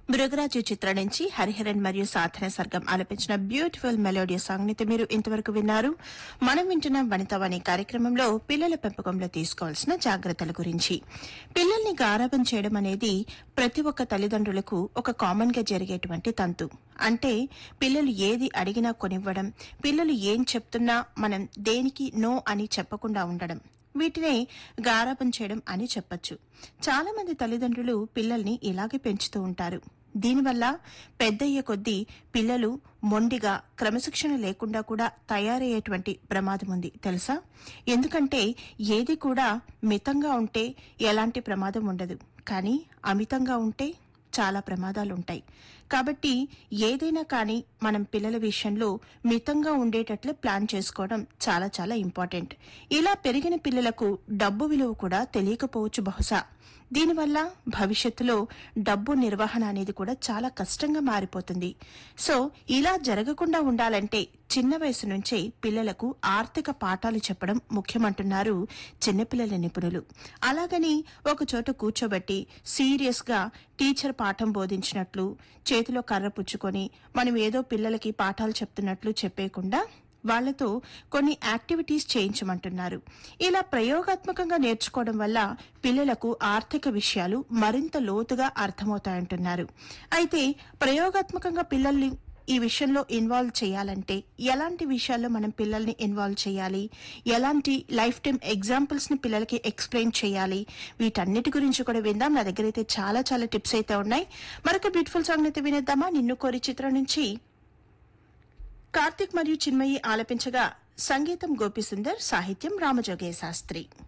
మృగరాజు చిత్రం నుంచి హరిహరన్ మరియు సాధన సర్గం ఆలపించిన బ్యూటిఫుల్ మెలోడీ సాంగ్ ని మీరు ఇంతవరకు విన్నారు మనం వింటున్న వనితవాణి కార్యక్రమంలో పిల్లల పెంపకంలో తీసుకోవాల్సిన జాగ్రత్తల గురించి పిల్లల్ని గారాబం చేయడం అనేది ప్రతి ఒక్క తల్లిదండ్రులకు ఒక కామన్ గా జరిగేటువంటి తంతు అంటే పిల్లలు ఏది అడిగినా కొనివ్వడం పిల్లలు ఏం చెప్తున్నా మనం దేనికి నో అని చెప్పకుండా ఉండడం వీటినే గారాబం చేయడం అని చెప్పొచ్చు చాలా మంది తల్లిదండ్రులు పిల్లల్ని ఇలాగే పెంచుతూ ఉంటారు దీనివల్ల పెద్దయ్యే కొద్దీ పిల్లలు మొండిగా క్రమశిక్షణ లేకుండా కూడా తయారయ్యేటువంటి ప్రమాదం ఉంది తెలుసా ఎందుకంటే ఏది కూడా మితంగా ఉంటే ఎలాంటి ప్రమాదం ఉండదు కానీ అమితంగా ఉంటే చాలా ప్రమాదాలు ఉంటాయి కాబట్టి ఏదైనా కానీ మనం పిల్లల విషయంలో మితంగా ఉండేటట్లు ప్లాన్ చేసుకోవడం చాలా చాలా ఇంపార్టెంట్ ఇలా పెరిగిన పిల్లలకు డబ్బు విలువ కూడా తెలియకపోవచ్చు బహుశా దీనివల్ల భవిష్యత్తులో డబ్బు నిర్వహణ అనేది కూడా చాలా కష్టంగా మారిపోతుంది సో ఇలా జరగకుండా ఉండాలంటే చిన్న వయసు నుంచే పిల్లలకు ఆర్థిక పాఠాలు చెప్పడం ముఖ్యమంటున్నారు చిన్నపిల్లల నిపుణులు అలాగని ఒక చోట కూర్చోబెట్టి సీరియస్ గా టీచర్ పాఠం బోధించినట్లు చేతిలో కర్ర పుచ్చుకొని మనం ఏదో పిల్లలకి పాఠాలు చెప్తున్నట్లు చెప్పేయకుండా వాళ్లతో కొన్ని యాక్టివిటీస్ చేయించమంటున్నారు ఇలా ప్రయోగాత్మకంగా నేర్చుకోవడం వల్ల పిల్లలకు ఆర్థిక విషయాలు మరింత లోతుగా అర్థమవుతాయంటున్నారు అయితే ప్రయోగాత్మకంగా పిల్లల్ని ఈ విషయంలో ఇన్వాల్వ్ చేయాలంటే ఎలాంటి విషయాల్లో మనం పిల్లల్ని ఇన్వాల్వ్ చేయాలి ఎలాంటి లైఫ్ టైం ఎగ్జాంపుల్స్ ని పిల్లలకి ఎక్స్ప్లెయిన్ చేయాలి వీటన్నిటి గురించి కూడా విందాం నా దగ్గర అయితే చాలా చాలా టిప్స్ అయితే ఉన్నాయి మరొక బ్యూటిఫుల్ సాంగ్ అయితే వినేద్దామా నిన్ను కోరి చిత్రం నుంచి కార్తిక్ మరియు చిన్మయి ఆలపించగా సంగీతం గోపిసుందర్ సాహిత్యం రామజోగయ్య శాస్త్రి